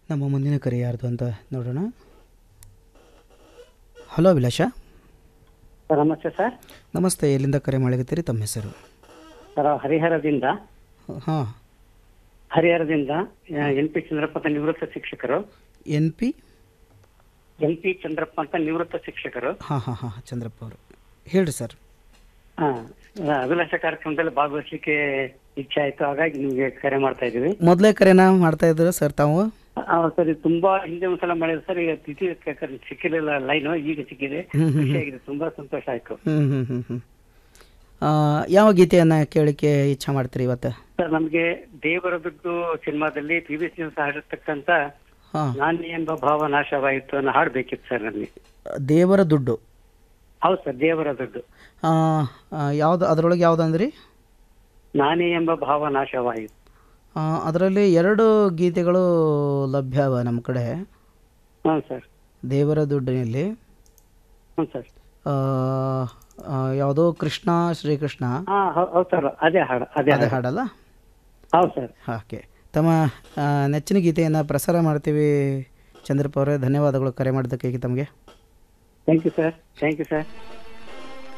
ನಮ್ಮ ಮುಂದಿನ ಕರೆ ಯಾರ್ದು ಅಂತ ನೋಡೋಣ ಹಲೋ ಅಭಿಲಾಷ ಸರ್ ನಮಸ್ತೆ ಸರ್ ನಮಸ್ತೆ ಎಲ್ಲಿಂದ ಕರೆ ಮಾಡಿರ್ತೀರಿ ತಮ್ಮ ಹೆಸರು ಸರ್ ಹರಿಹರದಿಂದ ಹಾಂ ಹರಿಹರದಿಂದ ಎನ್ ಪಿ ಚಂದ್ರಪ್ಪ ಅಂತ ನಿವೃತ್ತ ಶಿಕ್ಷಕರು N P N P Chandrappa ಅಂತ ನಿವೃತ್ತ ಶಿಕ್ಷಕರು ಹಾಂ ಹಾಂ ಹಾಂ ಚಂದ್ರಪ್ಪ ಅವರು ಹೇಳ್ರಿ ಸರ್ ಹಾ ಅಭಿಲಾಷ ಕಾರ್ಯಕ್ರಮದಲ್ಲಿ ಭಾಗವಹಿಸಲಿಕ್ಕೆ ಇಚ್ಛೆ ಆಯ್ತು ಹಾಗಾಗಿ ನಿಮ್ಗೆ ಕರೆ ಮಾಡ್ತಾ ಇದೀವಿ ಮೊದಲೇ ಕರೆನ ಮಾಡ್ತಾ ಇದ್ರು ಸರ್ ತಾವು ಆ, ಸರ್ ಇದು ತುಂಬಾ ಹಿಂದೆ ಒಂದ್ಸಲ ಮಾಡಿದ್ರು ಸರ್ ಈಗ ತಿಥಿ ಕ- ಸಿಕ್ಕಿರಲಿಲ್ಲ ಲೈನ್ ಈಗ ಸಿಕ್ಕಿದೆ ಖುಷಿಯಾಗಿದೆ ತುಂಬಾ ಸಂತೋಷ ಆಯ್ತು ಹ್ಞೂ ಹ್ಞೂ ಹ್ಞೂ ಹ್ಞೂ ಯಾವ ಗೀತೆಯನ್ನು ಕೇಳಲಿಕ್ಕೆ ಇಚ್ಛೆ ಮಾಡ್ತೀರಿ ಇವತ್ತು ಸರ್ ನಮ್ಗೆ ದೇವರ ದುಡ್ಡು ಸಿನಿಮಾದಲ್ಲಿ ಪಿ ವಿ ಸಿ ಹಾಡಿರ್ತಕ್ಕಂತ ಹಾಂ ನಾನಿ ಎಂಬ ಭಾವ ನಾಶವಾಯಿತು ಅನ್ನೋ ಹಾಡು ಬೇಕಿತ್ತು ಸರ್ ನನಗೆ ದೇವರ ದುಡ್ಡು ಹೌದು ಸರ್ ದೇವರ ದುಡ್ಡು ಯಾವುದು ಅದರೊಳಗೆ ಯಾವುದು ಅಂದ್ರಿ ನಾನೇ ಎಂಬ ಭಾವ ನಾಶವಾಯಿತು ಅದರಲ್ಲಿ ಎರಡು ಗೀತೆಗಳು ಲಭ್ಯ ಅವ ನಮ್ಮ ಕಡೆ ಹ್ಞೂ ಸರ್ ದೇವರ ದುಡ್ಡಿನಲ್ಲಿ ಹ್ಞೂ ಸರ್ ಆ, ಆ, ಯಾವುದೋ ಕೃಷ್ಣ ಶ್ರೀಕೃಷ್ಣ ಹಾ ಹೌ- ಹೌದು ಸರ್ ಅದೇ ಹಾಡು ಅದೇ ಅದೇ ಹಾಡು ಹಾಡಲ್ಲ ಹೌದು ಸರ್ ಓಕೆ ತಮ್ಮ ಆ, ನೆಚ್ಚಿನ ಗೀತೆಯನ್ನು ಪ್ರಸಾರ ಮಾಡ್ತೀವಿ ಚಂದ್ರಪ್ಪ ಅವರೇ ಧನ್ಯವಾದಗಳು ಕರೆ ಮಾಡಿದ್ದಕ್ಕೆ ತಮಗೆ thank you sir thank you sir